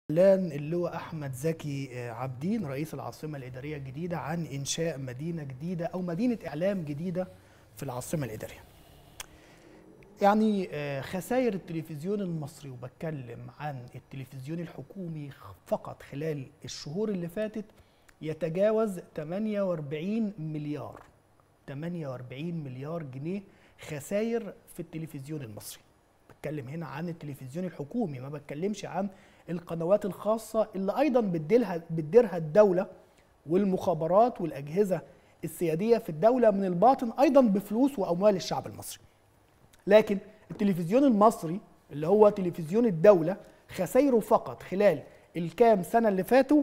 اعلان اللواء احمد زكي عابدين رئيس العاصمه الاداريه الجديده عن انشاء مدينه جديده او مدينه اعلام جديده في العاصمه الاداريه. يعني خسائر التلفزيون المصري وبتكلم عن التلفزيون الحكومي فقط خلال الشهور اللي فاتت يتجاوز 48 مليار 48 مليار جنيه خسائر في التلفزيون المصري. بتكلم هنا عن التلفزيون الحكومي ما بتكلمش عن القنوات الخاصة اللي أيضا بتديرها بتديرها الدولة والمخابرات والأجهزة السيادية في الدولة من الباطن أيضا بفلوس وأموال الشعب المصري لكن التلفزيون المصري اللي هو تلفزيون الدولة خسائره فقط خلال الكام سنة اللي فاتوا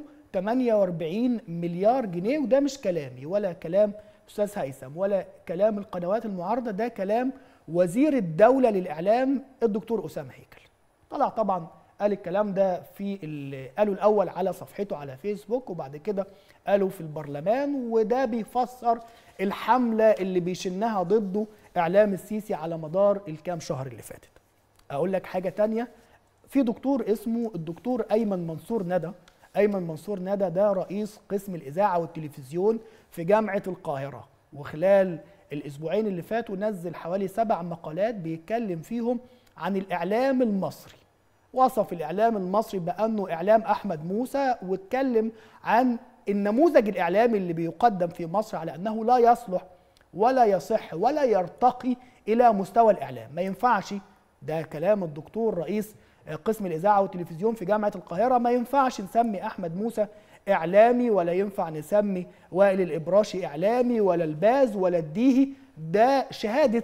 48 مليار جنيه وده مش كلامي ولا كلام أستاذ هيثم ولا كلام القنوات المعارضة ده كلام وزير الدولة للإعلام الدكتور أسامة هيكل طلع طبعا قال الكلام ده في قالوا الاول على صفحته على فيسبوك وبعد كده قالوا في البرلمان وده بيفسر الحمله اللي بيشنها ضده اعلام السيسي على مدار الكام شهر اللي فاتت اقول لك حاجه تانية في دكتور اسمه الدكتور ايمن منصور ندى ايمن منصور ندى ده رئيس قسم الاذاعه والتلفزيون في جامعه القاهره وخلال الاسبوعين اللي فاتوا نزل حوالي سبع مقالات بيتكلم فيهم عن الاعلام المصري وصف الاعلام المصري بانه اعلام احمد موسى واتكلم عن النموذج الاعلامي اللي بيقدم في مصر على انه لا يصلح ولا يصح ولا يرتقي الى مستوى الاعلام ما ينفعش ده كلام الدكتور رئيس قسم الاذاعه والتلفزيون في جامعه القاهره ما ينفعش نسمي احمد موسى اعلامي ولا ينفع نسمي وائل الابراشي اعلامي ولا الباز ولا الديهي ده شهاده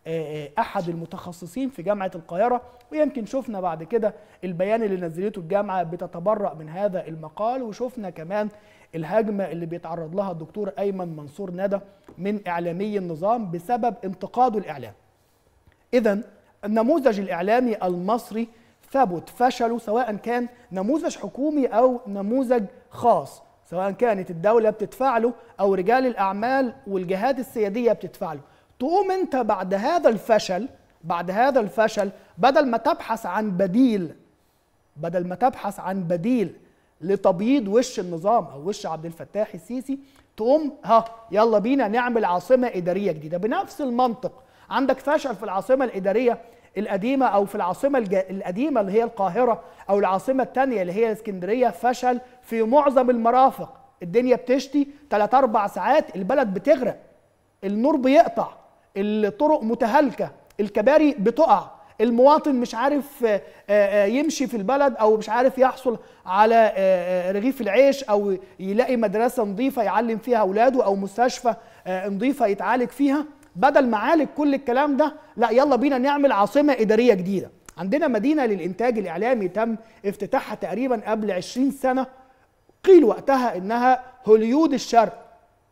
احد المتخصصين في جامعه القاهره ويمكن شفنا بعد كده البيان اللي نزلته الجامعه بتتبرأ من هذا المقال وشفنا كمان الهجمه اللي بيتعرض لها الدكتور ايمن منصور ندى من اعلامي النظام بسبب انتقاده الاعلام. اذا النموذج الاعلامي المصري ثبت فشله سواء كان نموذج حكومي او نموذج خاص سواء كانت الدوله بتدفع له او رجال الاعمال والجهات السياديه بتدفع له تقوم انت بعد هذا الفشل بعد هذا الفشل بدل ما تبحث عن بديل بدل ما تبحث عن بديل لتبييض وش النظام او وش عبد الفتاح السيسي تقوم ها يلا بينا نعمل عاصمه اداريه جديده بنفس المنطق عندك فشل في العاصمه الاداريه القديمه او في العاصمه الج... القديمه اللي هي القاهره او العاصمه الثانيه اللي هي اسكندريه فشل في معظم المرافق الدنيا بتشتي 3 4 ساعات البلد بتغرق النور بيقطع الطرق متهالكه الكباري بتقع المواطن مش عارف يمشي في البلد او مش عارف يحصل على رغيف العيش او يلاقي مدرسه نظيفه يعلم فيها اولاده او مستشفى نظيفه يتعالج فيها بدل ما عالج كل الكلام ده لا يلا بينا نعمل عاصمه اداريه جديده عندنا مدينه للانتاج الاعلامي تم افتتاحها تقريبا قبل 20 سنه قيل وقتها انها هوليود الشرق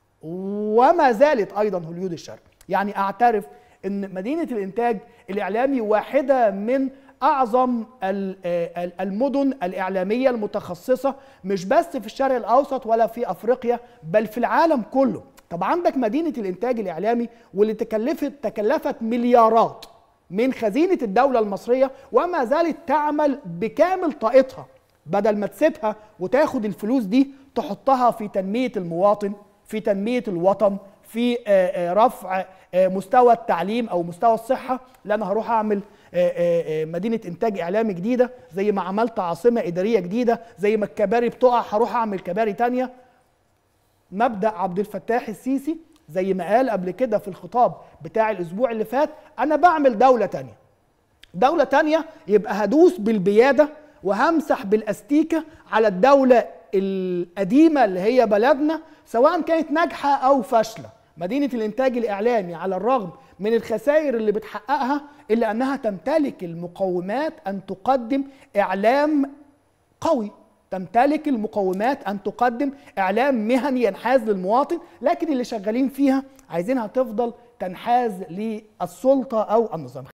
وما زالت ايضا هوليود الشرق يعني اعترف ان مدينه الانتاج الاعلامي واحده من اعظم المدن الاعلاميه المتخصصه مش بس في الشرق الاوسط ولا في افريقيا بل في العالم كله طب عندك مدينه الانتاج الاعلامي واللي تكلفت تكلفت مليارات من خزينه الدوله المصريه وما زالت تعمل بكامل طاقتها بدل ما تسيبها وتاخد الفلوس دي تحطها في تنميه المواطن في تنميه الوطن في رفع مستوى التعليم او مستوى الصحه لا انا هروح اعمل مدينه انتاج اعلامي جديده زي ما عملت عاصمه اداريه جديده زي ما الكباري بتقع هروح اعمل كباري تانية مبدا عبد الفتاح السيسي زي ما قال قبل كده في الخطاب بتاع الاسبوع اللي فات انا بعمل دوله تانية دوله تانية يبقى هدوس بالبياده وهمسح بالاستيكه على الدوله القديمه اللي هي بلدنا سواء كانت ناجحه او فاشله مدينه الانتاج الاعلامي على الرغم من الخسائر اللي بتحققها الا انها تمتلك المقومات ان تقدم اعلام قوي تمتلك المقومات ان تقدم اعلام مهني ينحاز للمواطن لكن اللي شغالين فيها عايزينها تفضل تنحاز للسلطه او النظام